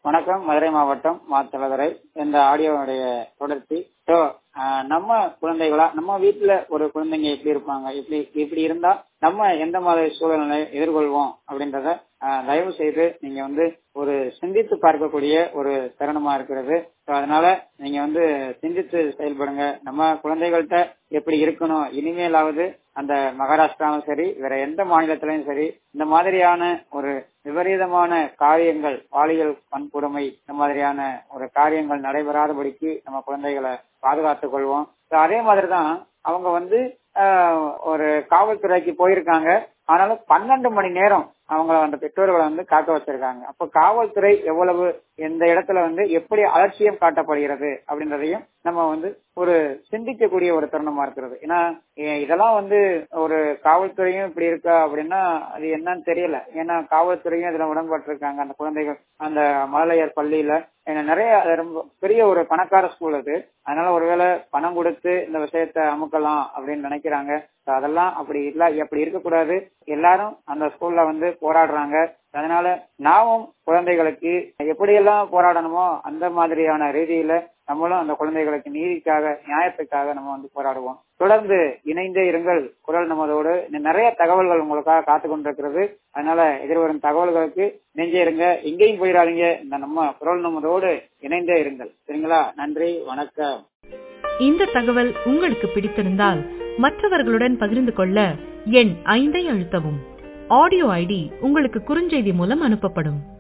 வணக்கம் மதுரை மாவட்டம் மாத்தளவரை இந்த ஆடியோவுடைய தொடர்ச்சி ஸோ நம்ம குழந்தைகளா நம்ம வீட்டுல ஒரு குழந்தைங்க எப்படி இருப்பாங்க இப்படி இப்படி இருந்தா நம்ம எந்த மாதிரி சூழ்நிலை எதிர்கொள்வோம் அப்படின்றத ஆஹ், தயவு செய்து நீங்க வந்து ஒரு சிந்தித்து பார்க்கக்கூடிய ஒரு தருணமா இருக்கிறது ஸோ அதனால நீங்க வந்து சிந்தித்து செயல்படுங்க நம்ம குழந்தைகள்கிட்ட எப்படி இருக்கணும் இனிமேலாவது அந்த மகாராஷ்டிராவும் சரி வேற எந்த மாநிலத்திலையும் சரி இந்த மாதிரியான ஒரு விபரீதமான காரியங்கள் பாலியல் வன்கொடுமை இந்த மாதிரியான ஒரு காரியங்கள் நடைபெறாதபடிக்கு நம்ம குழந்தைகளை பாதுகாத்துக் கொள்வோம் So, அதே மாதிரிதான் அவங்க வந்து ஆஹ், ஒரு காவல்துறைக்கு போயிருக்காங்க ஆனாலும் பன்னெண்டு மணி நேரம் அவங்கள அந்த பெற்றோர்களை வந்து காக்க வச்சிருக்காங்க அப்ப காவல்துறை எவ்வளவு எந்த இடத்துல வந்து எப்படி அலட்சியம் காட்டப்படுகிறது அப்படின்றதையும் நம்ம வந்து ஒரு சிந்திக்கக்கூடிய ஒரு தருணமா இருக்கிறது ஏன்னா எ- இதெல்லாம் வந்து ஒரு காவல்துறையும் இப்படி இருக்கா அப்படின்னா அது என்னன்னு தெரியல ஏன்னா காவல்துறையும் இதுல உடன்பட்டிருக்காங்க அந்த குழந்தைகள் அந்த மழலையர் பள்ளியில ஏன்னா நிறைய அது ரொம்ப பெரிய ஒரு பணக்கார ஸ்கூல் அது அதனால ஒருவேளை பணம் கொடுத்து இந்த விஷயத்த அமுக்கலாம் அப்படின்னு நினைக்கிறாங்க So, அதெல்லாம் அப்படி இல்ல அப்படி இருக்கக்கூடாது எல்லாரும் அந்த ஸ்கூல்ல வந்து போராடுறாங்க அதனால நாமும் குழந்தைகளுக்கு எப்படியெல்லாம் போராடணுமோ அந்த மாதிரியான ரீதியில நம்மளும் அந்த குழந்தைகளுக்கு நீதிக்காக நியாயத்துக்காக நம்ம வந்து போராடுவோம் தொடர்ந்து இணைந்தே இருங்கள் குரல் நமதோடு இன்னும் நிறைய தகவல்கள் உங்களுக்காக காத்து கொண்டிருக்கிறது அதனால எதிர்வரும் தகவல்களுக்கு நெஞ்சே இருங்க எங்கேயும் போயிடாதீங்க இந்த நம்ம குரல் நமதோடு இணைந்தே இருங்கள் சரிங்களா நன்றி வணக்கம் இந்த தகவல் உங்களுக்கு பிடித்திருந்தால் மற்றவர்களுடன் பகிர்ந்து கொள்ள எண் ஐந்தை அழுத்தவும் ஆடியோ ஐடி உங்களுக்கு குறுஞ்செய்தி மூலம் அனுப்பப்படும்